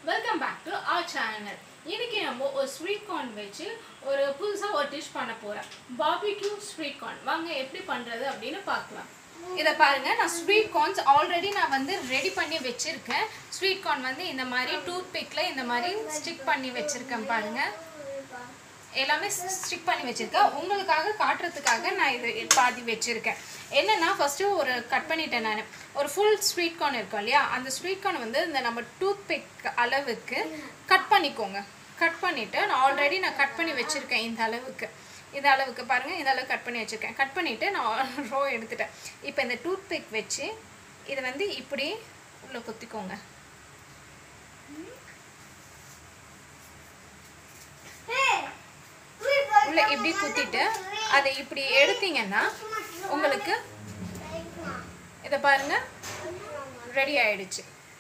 welcome back to our channel இன்னைக்கு நம்ம ஒரு ஸ்வீட் கார்ன் வச்சு ஒரு புதுசாக ஒரு டிஷ் பண்ண போகிறேன் பாபிக்யூ ஸ்வீட் கார்ன் வாங்க எப்படி பண்ணுறது அப்படின்னு பார்க்கலாம் இதை பாருங்க நான் ஸ்வீட் கார்ன்ஸ் ஆல்ரெடி நான் வந்து ரெடி பண்ணி வச்சிருக்கேன் ஸ்வீட் கார்ன் வந்து இந்த மாதிரி டூத் பிக்கில் இந்த மாதிரி ஸ்டிக் பண்ணி வச்சிருக்கேன் பாருங்க எல்லாமே ஸ்டிக் பண்ணி வச்சிருக்கேன் உங்களுக்காக காட்டுறதுக்காக நான் இது பாதி வச்சிருக்கேன் என்னன்னா ஃபர்ஸ்ட்டு ஒரு கட் பண்ணிட்டேன் நான் ஒரு ஃபுல் ஸ்வீட் கார்ன் இருக்கும் இல்லையா அந்த ஸ்வீட் கார்ன் வந்து இந்த நம்ம டூத் பிக் அளவுக்கு கட் பண்ணிக்கோங்க கட் பண்ணிவிட்டு நான் ஆல்ரெடி நான் கட் பண்ணி வச்சுருக்கேன் இந்த அளவுக்கு இந்த அளவுக்கு பாருங்கள் இந்த அளவுக்கு கட் பண்ணி வச்சுருக்கேன் கட் பண்ணிவிட்டு நான் ரோ எடுத்துட்டேன் இப்போ இந்த டூத் பிக் வச்சு இதை வந்து இப்படி உள்ளே குத்திக்கோங்க உள்ள இப்படி குத்திட்டு அதை இப்படி எடுத்தீங்கன்னா உங்களுக்கு இதை பாருங்க ரெடி ஆயிடுச்சு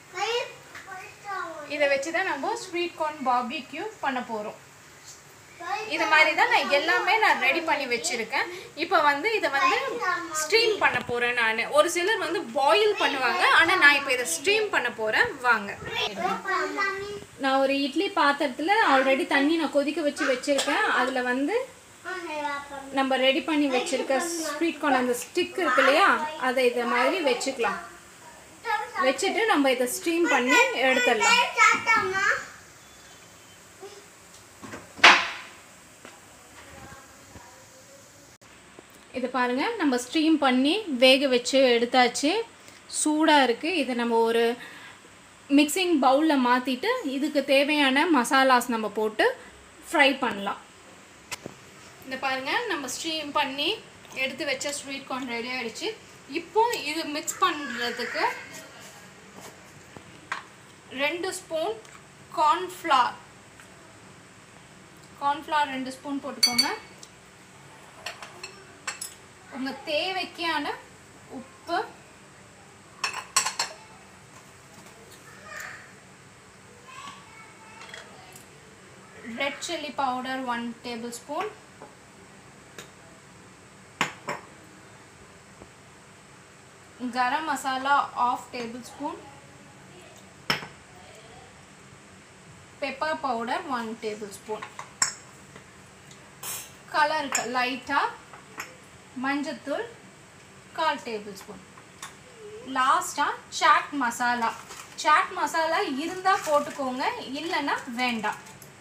இதை வச்சு தான் நம்ம ஸ்வீட் கார்ன் பாபிக்யூ பண்ண போகிறோம் இது மாதிரி தான் நான் எல்லாமே நான் ரெடி பண்ணி வச்சுருக்கேன் இப்போ வந்து இதை வந்து ஸ்ட்ரீம் பண்ண போகிறேன் நான் ஒரு சிலர் வந்து பாயில் பண்ணுவாங்க ஆனால் நான் இப்போ இதை ஸ்ட்ரீம் பண்ண போகிறேன் வாங்க நான் ஒரு இட்லி பாத்திரத்தில் ஆல்ரெடி தண்ணி நான் கொதிக்க வச்சு வச்சுருக்கேன் அதில் வந்து நம்ம ரெடி பண்ணி வச்சிருக்க ஸ்வீட் கார்ன் அந்த ஸ்டிக் இருக்கு இல்லையா அதை இதை மாதிரி வச்சுக்கலாம் வச்சுட்டு நம்ம இதை ஸ்டீம் பண்ணி எடுத்துடலாம் இது பாருங்க நம்ம ஸ்டீம் பண்ணி வேக வச்சு எடுத்தாச்சு சூடாக இருக்குது இதை நம்ம ஒரு மிக்சிங் பவுலில் மாற்றிட்டு இதுக்கு தேவையான மசாலாஸ் நம்ம போட்டு ஃப்ரை பண்ணலாம் இந்த பாருங்க நம்ம ஸ்டீம் பண்ணி எடுத்து வச்ச ஸ்வீட் கார்ன் ரெடி ஆயிடுச்சு இப்போ இது மிக்ஸ் பண்ணுறதுக்கு ரெண்டு ஸ்பூன் கார்ன்ஃப்ளார் கார்ன்ஃப்ளார் ரெண்டு ஸ்பூன் போட்டுக்கோங்க உங்கள் தேவைக்கான உப்பு red chilli powder one tablespoon garam masala half tablespoon pepper powder one tablespoon கலருக்கு லைட்டாக மஞ்சத்தூள் கால் டேபிள் ஸ்பூன் லாஸ்ட்டாக சாட் மசாலா சாட் மசாலா இருந்தால் போட்டுக்கோங்க இல்லைன்னா வேண்டாம்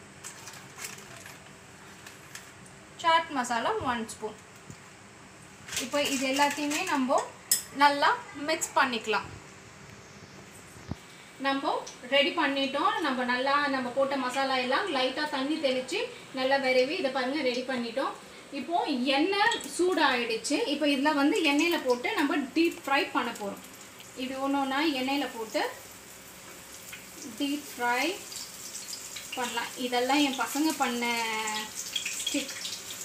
சாட் மசாலா ஒன் ஸ்பூன் இப்போ இது எல்லாத்தையுமே நம்ம நல்லா மிக்ஸ் பண்ணிக்கலாம் நம்ம ரெடி பண்ணிட்டோம் நம்ம நல்லா நம்ம போட்ட மசாலா எல்லாம் லைட்டாக தண்ணி தெளித்து நல்லா விரவி இதை பாருங்க ரெடி பண்ணிட்டோம் இப்போ எண்ணெய் சூடாயிடுச்சு இப்போ இதில் வந்து எண்ணெயில் போட்டு நம்ம டீப் ஃப்ரை பண்ண போகிறோம் இது ஒன்று ஒன்றா எண்ணெயில் போட்டு டீப் ஃப்ரை பண்ணலாம் இதெல்லாம் என் பசங்க பண்ண ஸ்டிக்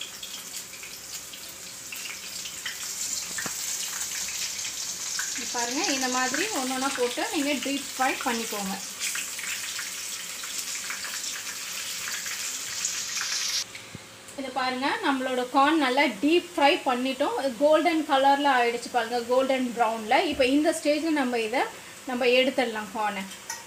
பாருங்க இந்த மாதிரி ஒன்று ஒன்றா போட்டு நீங்கள் டீப் ஃப்ரை பண்ணிக்கோங்க இது பாருங்க நம்மளோட கார்ன் நல்லா டீப் ஃப்ரை பண்ணிட்டோம் கோல்டன் கலரில் ஆயிடுச்சு பாருங்க கோல்டன் ப்ரௌனில் இப்போ இந்த ஸ்டேஜில் நம்ம இதை நம்ம எடுத்துடலாம் கார்னை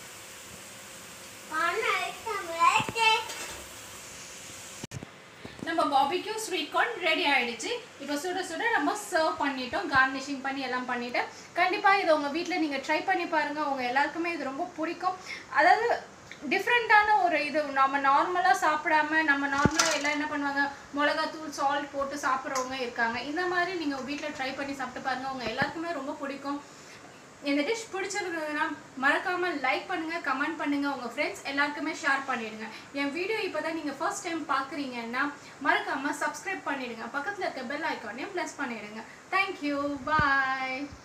நம்ம பாபிக்யூ ஸ்வீட் கார்ன் ரெடி ஆயிடுச்சு இப்போ சுட சுட நம்ம சர்வ் பண்ணிட்டோம் கார்னிஷிங் பண்ணி எல்லாம் பண்ணிட்டேன் கண்டிப்பாக இதை உங்கள் வீட்டில் நீங்கள் ட்ரை பண்ணி பாருங்கள் உங்கள் எல்லாருக்குமே இது ரொம்ப பிடிக்கும் அதாவது டிஃப்ரெண்ட்டான ஒரு இது நம்ம நார்மலாக சாப்பிடாம நம்ம நார்மலாக எல்லாம் என்ன பண்ணுவாங்க மிளகாத்தூள் சால்ட் போட்டு சாப்பிட்றவங்க இருக்காங்க இந்த மாதிரி நீங்கள் வீட்டில் ட்ரை பண்ணி சாப்பிட்டு பாருங்கள் உங்கள் எல்லாருக்குமே ரொம்ப பிடிக்கும் இந்த டிஷ் பிடிச்சிருந்ததுன்னா மறக்காமல் லைக் பண்ணுங்கள் கமெண்ட் பண்ணுங்கள் உங்கள் ஃப்ரெண்ட்ஸ் எல்லாருக்குமே ஷேர் பண்ணிடுங்க என் வீடியோ இப்போ தான் நீங்கள் ஃபர்ஸ்ட் டைம் பார்க்குறீங்கன்னா மறக்காமல் சப்ஸ்கிரைப் பண்ணிடுங்க பக்கத்தில் இருக்க பெல் ஐக்கானையும் ப்ளஸ் பண்ணிடுங்க தேங்க்யூ பாய்